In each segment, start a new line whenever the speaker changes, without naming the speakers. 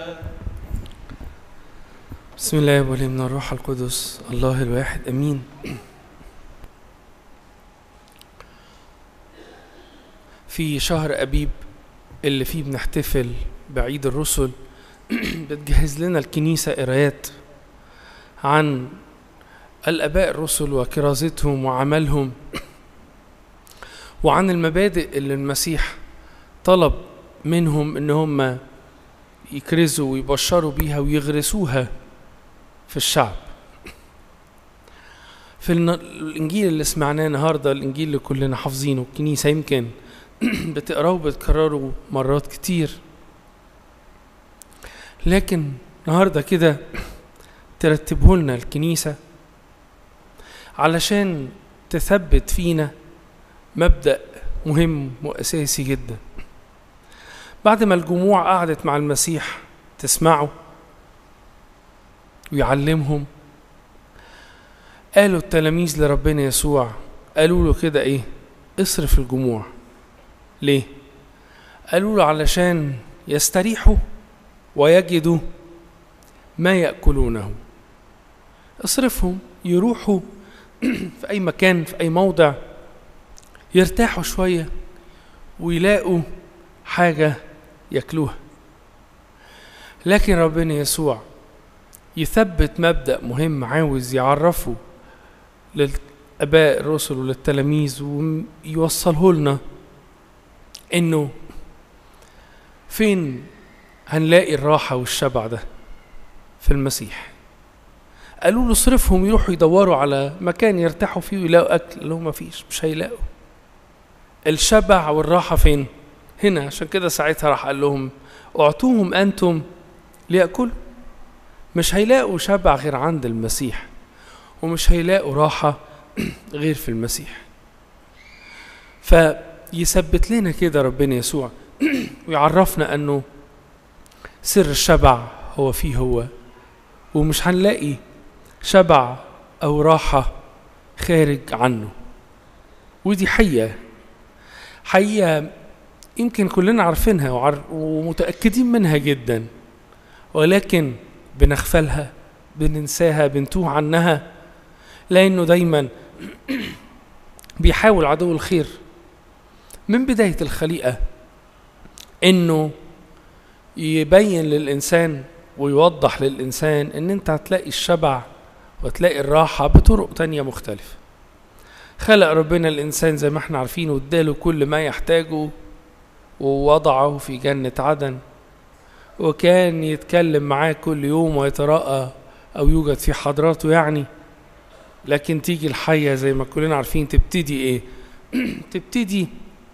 بسم الله والابن والروح القدس الله الواحد امين في شهر ابيب اللي فيه بنحتفل بعيد الرسل بتجهز لنا الكنيسة قرايات عن الآباء الرسل وكرازتهم وعملهم وعن المبادئ اللي المسيح طلب منهم ان هم يكرزوا ويبشروا بيها ويغرسوها في الشعب في الانجيل اللي سمعناه النهارده الانجيل اللي كلنا حافظينه الكنيسه يمكن بتقراه وبتكرره مرات كتير لكن النهارده كده ترتبه لنا الكنيسه علشان تثبت فينا مبدأ مهم وأساسي جدا بعد ما الجموع قعدت مع المسيح تسمعه ويعلمهم قالوا التلاميذ لربنا يسوع قالوا له كده ايه اصرف الجموع ليه قالوا له علشان يستريحوا ويجدوا ما يأكلونه اصرفهم يروحوا في أي مكان في أي موضع يرتاحوا شوية ويلاقوا حاجة ياكلوها لكن ربنا يسوع يثبت مبدأ مهم عاوز يعرفه للآباء الرسل وللتلاميذ ويوصله لنا إنه فين هنلاقي الراحة والشبع ده في المسيح قالوا له اصرفهم يروحوا يدوروا على مكان يرتاحوا فيه ويلاقوا أكل قال لهم مفيش مش هيلاقوا الشبع والراحة فين؟ هنا عشان كده ساعتها راح قال لهم اعطوهم أنتم ليأكلوا مش هيلاقوا شبع غير عند المسيح ومش هيلاقوا راحة غير في المسيح فيثبت لنا كده ربنا يسوع ويعرفنا أنه سر الشبع هو فيه هو ومش هنلاقي شبع أو راحة خارج عنه ودي حقيقة حقيقة يمكن كلنا عارفينها وعر... ومتأكدين منها جدا ولكن بنغفلها بننساها بنتوه عنها لأنه دايما بيحاول عدو الخير من بداية الخليقة إنه يبين للإنسان ويوضح للإنسان إن أنت هتلاقي الشبع وتلاقي الراحة بطرق تانية مختلفة خلق ربنا الإنسان زي ما احنا عارفين واداله كل ما يحتاجه ووضعه في جنة عدن وكان يتكلم معاه كل يوم ويتراءى أو يوجد في حضراته يعني لكن تيجي الحية زي ما كلنا عارفين تبتدي إيه تبتدي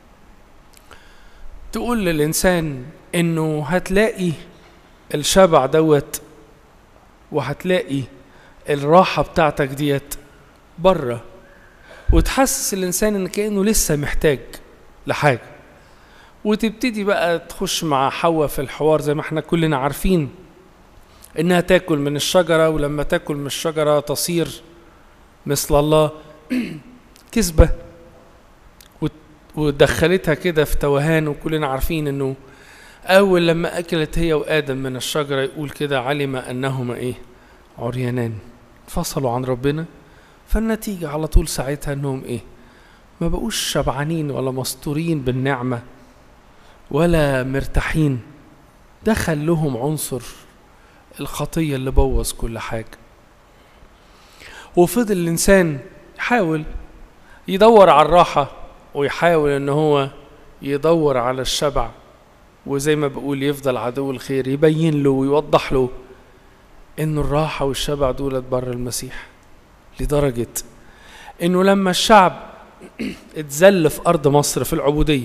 تقول للإنسان إنه هتلاقي الشبع دوت وهتلاقي الراحة بتاعتك ديت بره وتحسس الإنسان إن كأنه لسه محتاج لحاجة وتبتدي بقى تخش مع حواء في الحوار زي ما احنا كلنا عارفين إنها تاكل من الشجرة ولما تاكل من الشجرة تصير مثل الله كذبة ودخلتها كده في توهان وكلنا عارفين إنه أول لما أكلت هي وآدم من الشجرة يقول كده علم أنهما إيه عريانان انفصلوا عن ربنا فالنتيجة على طول ساعتها انهم ايه ما بقوش شبعانين ولا مستورين بالنعمة ولا مرتاحين دخل لهم عنصر الخطية اللي بوظ كل حاجة وفضل الإنسان يحاول يدور على الراحة ويحاول ان هو يدور على الشبع وزي ما بقول يفضل عدو الخير يبين له ويوضح له ان الراحة والشبع دولت بره المسيح لدرجة انه لما الشعب اتذل في ارض مصر في العبودية